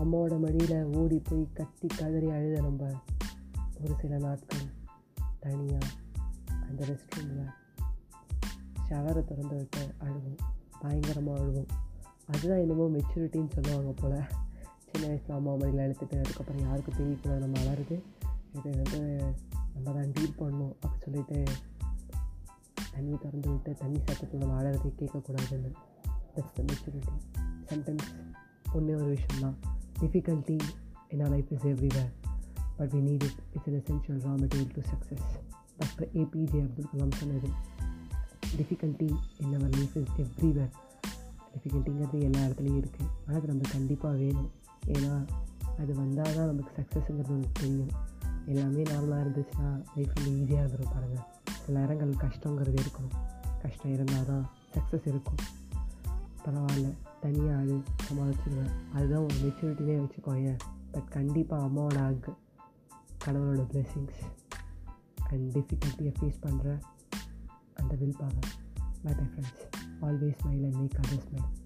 அம்மாவோட மடியில் ஓடி போய் கத்தி கதறி அழுத நம்ம ஒரு சில நாட்கள் தனியாக அந்த ரெஸ்ட் ரூமில் ஷவரை திறந்து விட்டு அழுவோம் பயங்கரமாக அழுவோம் அதுதான் என்னமோ மெச்சூரிட்டின்னு சொல்லுவாங்க போல் சின்ன வயசில் அம்மா மடியில் அழுத்துட்டு அதுக்கப்புறம் யாருக்கும் தெரியக்கூடாது நம்ம அலறுது இது வந்து நம்ம தான் டீல் பண்ணணும் அப்படி சொல்லிட்டு தண்ணி திறந்து விட்டு தண்ணி சத்தத்தில் நம்ம அழறதை கேட்கக்கூடாதுன்னு தட்ஸ் த மெச்சூரிட்டி சம்டைம்ஸ் ஒன்றே ஒரு விஷயம்தான் difficulty in our life is everywhere but we need it it's an essential raw material to success doctor APJ Abdul Kalam சொன்னது difficulty in our life is everywhere டிஃபிகல்ட்டிங்கிறது எல்லா இடத்துலையும் இருக்குது ஆனால் அது நம்மளுக்கு கண்டிப்பாக வேணும் ஏன்னா அது வந்தால் தான் நமக்கு சக்ஸஸ்ங்கிறது நமக்கு தெரியும் எல்லாமே நார்மலாக இருந்துச்சுன்னா லைஃப் வந்து ஈஸியாக இருந்துடும் பாருங்கள் சில நேரங்கள் கஷ்டங்கிறது இருக்கணும் கஷ்டம் இருந்தால் தான் சக்ஸஸ் இருக்கும் பரவாயில்ல தனியாக அது சமாளிச்சிடுவேன் அதுதான் ஒரு மெச்சூரிட்டினே வச்சுக்கோங்க பட் கண்டிப்பாக அம்மாவோட ஹக் கடவுளோட blessings அண்ட் டிஃபிகல்ட்டியை ஃபேஸ் பண்ணுற அந்த will power bye bye friends always smile and make other smile